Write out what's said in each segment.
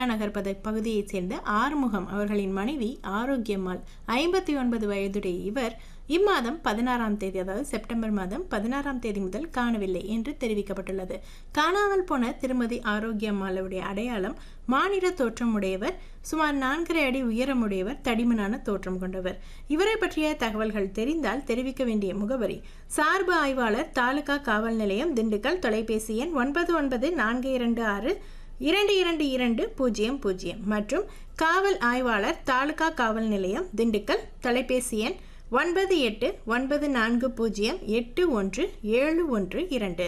நகர் பத பகுதியைச் சேர்ந்த ஆறுமுகம் அவர்களின் மனைவி ஆரோக்கியம்மாள் ஐம்பத்தி ஒன்பது வயதுடைய இவர் இம்மாதம் பதினாறாம் தேதி அதாவது செப்டம்பர் மாதம் பதினாறாம் தேதி முதல் காணவில்லை என்று தெரிவிக்கப்பட்டுள்ளது காணாமல் போன திருமதி ஆரோக்கியம்மாளுடைய அடையாளம் மாநில தோற்றமுடையவர் சுமார் நான்கரை அடி உயரமுடையவர் தடிமனான தோற்றம் கொண்டவர் இவரை பற்றிய தகவல்கள் தெரிந்தால் தெரிவிக்க வேண்டிய முகவரி சார்பு ஆய்வாளர் தாலுகா காவல் நிலையம் திண்டுக்கல் தொலைபேசி எண் ஒன்பது ஒன்பது நான்கு இரண்டு ஆறு இரண்டு இரண்டு இரண்டு பூஜ்ஜியம் பூஜ்ஜியம் மற்றும் காவல் ஆய்வாளர் தாலுகா காவல் நிலையம் திண்டுக்கல் தொலைபேசி எண் ஒன்பது எட்டு ஒன்பது நான்கு பூஜ்ஜியம் எட்டு ஒன்று ஏழு ஒன்று இரண்டு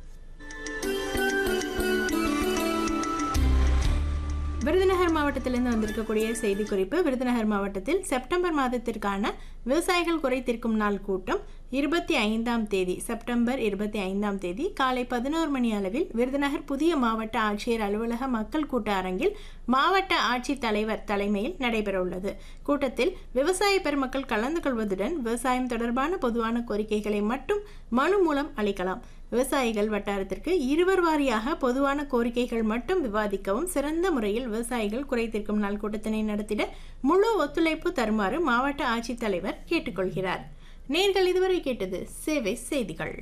விருதுநகர் மாவட்டத்திலிருந்து வந்திருக்கக்கூடிய செய்திக்குறிப்பு விருதுநகர் மாவட்டத்தில் செப்டம்பர் மாதத்திற்கான விவசாயிகள் குறை தீர்க்கும் நாள் கூட்டம் இருபத்தி ஐந்தாம் தேதி செப்டம்பர் இருபத்தி ஐந்தாம் தேதி காலை பதினோரு மணி அளவில் விருதுநகர் புதிய மாவட்ட ஆட்சியர் அலுவலக மக்கள் கூட்ட அரங்கில் மாவட்ட ஆட்சித் தலைவர் தலைமையில் நடைபெறவுள்ளது கூட்டத்தில் விவசாய பெருமக்கள் கலந்து கொள்வதுடன் விவசாயம் தொடர்பான பொதுவான கோரிக்கைகளை மட்டும் மனு மூலம் அளிக்கலாம் விவசாயிகள் வட்டாரத்திற்கு இருவர் வாரியாக பொதுவான கோரிக்கைகள் மட்டும் விவாதிக்கவும் சிறந்த முறையில் விவசாயிகள் குறை தீர்க்கும் நாள் கூட்டத்தினை நடத்திட முழு ஒத்துழைப்பு தருமாறு மாவட்ட ஆட்சித்தலைவர் கேட்டுக்கொள்கிறார் நேர்கள் இதுவரை கேட்டது சேவை செய்திகள்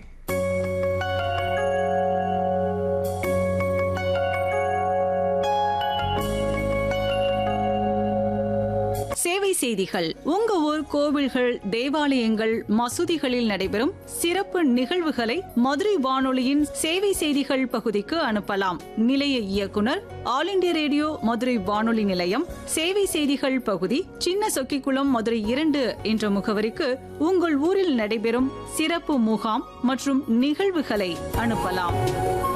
சேவை செய்திகள் உங்க ஊர் கோவில்கள் தேவாலயங்கள் மசூதிகளில் நடைபெறும் சிறப்பு நிகழ்வுகளை மதுரை வானொலியின் சேவை செய்திகள் பகுதிக்கு அனுப்பலாம் நிலைய இயக்குனர் ஆல் இண்டியா ரேடியோ மதுரை வானொலி நிலையம் சேவை செய்திகள் பகுதி சின்ன சொக்கிக்குளம் மதுரை இரண்டு என்ற முகவரிக்கு உங்கள் ஊரில் நடைபெறும் சிறப்பு முகாம் மற்றும் நிகழ்வுகளை அனுப்பலாம்